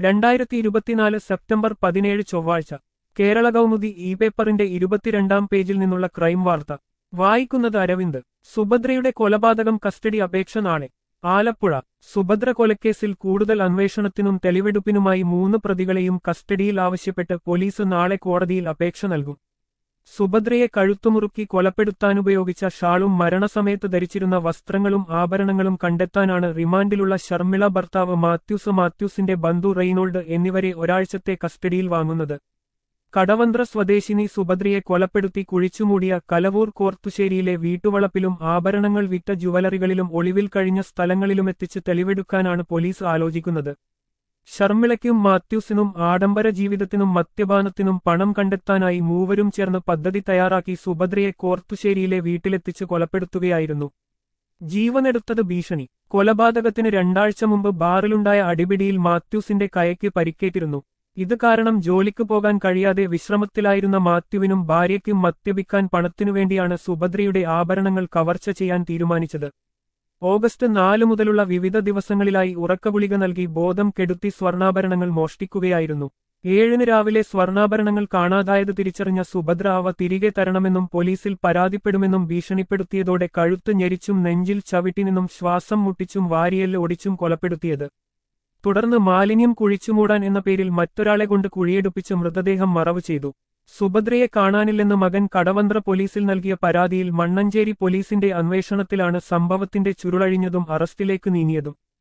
രണ്ടായിരത്തി ഇരുപത്തിനാല് സെപ്റ്റംബർ പതിനേഴ് ചൊവ്വാഴ്ച കേരള കൗമുദി ഇ പേപ്പറിന്റെ ഇരുപത്തിരണ്ടാം പേജിൽ നിന്നുള്ള ക്രൈം വാർത്ത വായിക്കുന്നത് അരവിന്ദ് സുഭദ്രയുടെ കൊലപാതകം കസ്റ്റഡി അപേക്ഷ നാളെ ആലപ്പുഴ സുഭദ്ര കൊലക്കേസിൽ കൂടുതൽ അന്വേഷണത്തിനും തെളിവെടുപ്പിനുമായി മൂന്ന് പ്രതികളെയും കസ്റ്റഡിയിൽ ആവശ്യപ്പെട്ട് പോലീസ് നാളെ കോടതിയിൽ അപേക്ഷ നൽകും സുഭദ്രയെ കഴുത്തുമുറുക്കി കൊലപ്പെടുത്താനുപയോഗിച്ച ഷാളും മരണസമയത്ത് ധരിച്ചിരുന്ന വസ്ത്രങ്ങളും ആഭരണങ്ങളും കണ്ടെത്താനാണ് റിമാൻഡിലുള്ള ശർമിള ഭർത്താവ് മാത്യൂസ് മാത്യൂസിന്റെ ബന്ധു റെയ്നോൾഡ് എന്നിവരെ ഒരാഴ്ചത്തെ കസ്റ്റഡിയിൽ വാങ്ങുന്നത് കടവന്ത്ര സ്വദേശിനി സുഭദ്രയെ കൊലപ്പെടുത്തി കുഴിച്ചുമൂടിയ കലവൂർ കോർത്തുശ്ശേരിയിലെ വീട്ടുവളപ്പിലും ആഭരണങ്ങൾ വിറ്റ ജുവലറികളിലും ഒളിവിൽ കഴിഞ്ഞ സ്ഥലങ്ങളിലുമെത്തിച്ച് തെളിവെടുക്കാനാണ് പോലീസ് ആലോചിക്കുന്നത് ഷർമിളയ്ക്കും മാത്യൂസിനും ആഡംബര ജീവിതത്തിനും മദ്യപാനത്തിനും പണം കണ്ടെത്താനായി മൂവരും ചേർന്ന് പദ്ധതി തയ്യാറാക്കി സുഭദ്രയെ കോർത്തുശ്ശേരിയിലെ വീട്ടിലെത്തിച്ച് കൊലപ്പെടുത്തുകയായിരുന്നു ജീവനെടുത്തത് ഭീഷണി കൊലപാതകത്തിന് രണ്ടാഴ്ച മുമ്പ് ബാറിലുണ്ടായ അടിപിടിയിൽ മാത്യൂസിന്റെ കയയ്ക്ക് പരിക്കേറ്റിരുന്നു ഇത് കാരണം ജോലിക്ക് പോകാൻ കഴിയാതെ വിശ്രമത്തിലായിരുന്ന മാത്യുവിനും ഭാര്യയ്ക്കും മദ്യപിക്കാൻ പണത്തിനുവേണ്ടിയാണ് സുഭദ്രയുടെ ആഭരണങ്ങൾ കവർച്ച ചെയ്യാൻ തീരുമാനിച്ചത് ഓഗസ്റ്റ് നാല് മുതലുള്ള വിവിധ ദിവസങ്ങളിലായി ഉറക്കഗുളിക നൽകി ബോധം കെടുത്തി സ്വർണ്ണാഭരണങ്ങൾ മോഷ്ടിക്കുകയായിരുന്നു ഏഴിന് രാവിലെ സ്വർണ്ണാഭരണങ്ങൾ കാണാതായത് തിരിച്ചറിഞ്ഞ സുഭദ്ര അവ തിരികെ തരണമെന്നും പോലീസിൽ പരാതിപ്പെടുമെന്നും ഭീഷണിപ്പെടുത്തിയതോടെ കഴുത്ത് ഞെരിച്ചും നെഞ്ചിൽ ചവിട്ടി നിന്നും ശ്വാസം മുട്ടിച്ചും വാരിയെല്ല് ഒടിച്ചും കൊലപ്പെടുത്തിയത് തുടർന്ന് മാലിന്യം കുഴിച്ചുമൂടാൻ എന്ന പേരിൽ മറ്റൊരാളെ കൊണ്ട് കുഴിയെടുപ്പിച്ച് മൃതദേഹം മറവ് ചെയ്തു സുഭദ്രയെ കാണാനില്ലെന്ന് മകൻ കടവന്ത്ര പോലീസിൽ നൽകിയ പരാതിയിൽ മണ്ണഞ്ചേരി പോലീസിന്റെ അന്വേഷണത്തിലാണ് സംഭവത്തിന്റെ ചുരുളഴിഞ്ഞതും അറസ്റ്റിലേക്ക് നീങ്ങിയതും